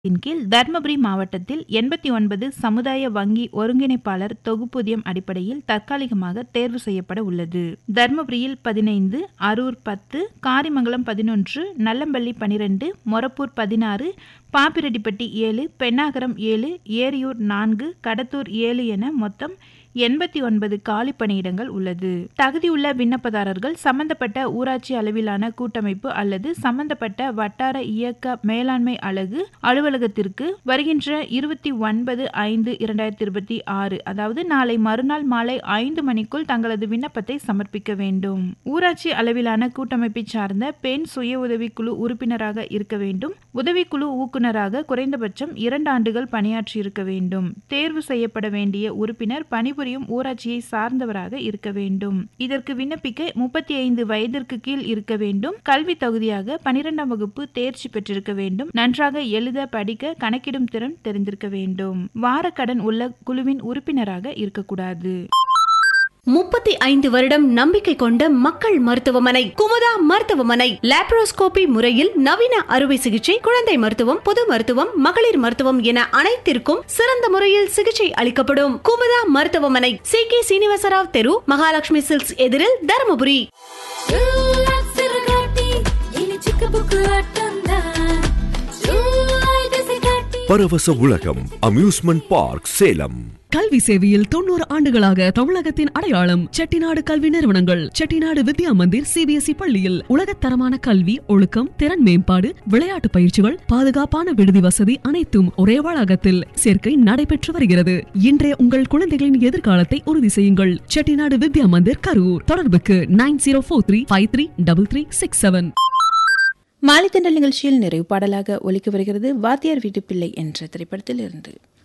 இன் கீழ் தர்மபுரி மாவட்டத்தில் எண்பத்தி ஒன்பது சமுதாய வங்கி ஒருங்கிணைப்பாளர் தொகுப்பூதியம் அடிப்படையில் தற்காலிகமாக தேர்வு செய்யப்பட உள்ளது தர்மபுரியில் பதினைந்து அரூர் பத்து காரிமங்கலம் பதினொன்று நல்லம்பள்ளி பனிரெண்டு மொரப்பூர் பதினாறு பாப்பிரெட்டிப்பட்டி ஏழு பெண்ணாகரம் ஏழு ஏரியூர் நான்கு கடத்தூர் ஏழு என மொத்தம் எண்பத்தி ஒன்பது காலி பணியிடங்கள் உள்ளது தகுதியுள்ள விண்ணப்பதாரர்கள் சம்பந்தப்பட்ட ஊராட்சி அளவிலான கூட்டமைப்பு அல்லது சம்பந்தப்பட்ட வட்டார இயக்க மேலாண்மை அலகு அலுவலகத்திற்கு வருகின்ற இருபத்தி ஒன்பது ஐந்து இரண்டாயிரத்தி இருபத்தி ஆறு அதாவது நாளை மறுநாள் மாலை ஐந்து மணிக்குள் தங்களது விண்ணப்பத்தை சமர்ப்பிக்க வேண்டும் ஊராட்சி அளவிலான கூட்டமைப்பை சார்ந்த பெண் சுய உதவிக்குழு உறுப்பினராக இருக்க வேண்டும் உதவிக்குழு ஊக்குநராக குறைந்தபட்சம் இரண்டு ஆண்டுகள் பணியாற்றியிருக்க வேண்டும் தேர்வு செய்யப்பட வேண்டிய உறுப்பினர் பணிபுரியும் ஊராட்சியை சார்ந்தவராக இருக்க வேண்டும் இதற்கு விண்ணப்பிக்க முப்பத்தி ஐந்து வயதிற்கு கீழ் இருக்க வேண்டும் கல்வி தகுதியாக பனிரெண்டாம் வகுப்பு தேர்ச்சி பெற்றிருக்க வேண்டும் நன்றாக எழுத படிக்க கணக்கிடும் திறன் தெரிந்திருக்க வேண்டும் வாரக்கடன் உள்ள குழுவின் உறுப்பினராக இருக்கக்கூடாது முப்பத்தி ஐந்து வருடம் நம்பிக்கை கொண்ட மக்கள் மருத்துவமனை குமுதா மருத்துவமனை லாப்ரோஸ்கோபி முறையில் நவீன அறுவை சிகிச்சை குழந்தை மருத்துவம் பொது மருத்துவம் மகளிர் மருத்துவம் என அனைத்திற்கும் சிறந்த முறையில் சிகிச்சை அளிக்கப்படும் குமுதா மருத்துவமனை சி கே சீனிவாசராவ் தெரு மகாலட்சுமி சில்க்ஸ் எதிரில் தருமபுரி பரவச உலகம் அம்யூஸ்மெண்ட் பார்க் சேலம் கல்வி சேவையில் தொண்ணூறு ஆண்டுகளாக தமிழகத்தின் அடையாளம் செட்டிநாடு கல்வி நிறுவனங்கள் செட்டிநாடு வித்யா மந்திர் சிபிஎஸ்இ பள்ளியில் உலகத்தரமான கல்வி ஒழுக்கம் திறன் மேம்பாடு விளையாட்டு பயிற்சிகள் பாதுகாப்பான விடுதி வசதி அனைத்தும் ஒரே வளாகத்தில் சேர்க்கை நடைபெற்று வருகிறது இன்றைய உங்கள் குழந்தைகளின் எதிர்காலத்தை உறுதி செய்யுங்கள் செட்டிநாடு வித்யா மந்திர் கரூர் தொடர்புக்கு nine zero four three five three double three six seven மாலைத்தண்டல் நிகழ்ச்சியில் நிறைவு பாடலாக ஒலிக்க வருகிறது வாத்தியார் வீட்டு பிள்ளை என்ற திரைப்படத்தில் இருந்து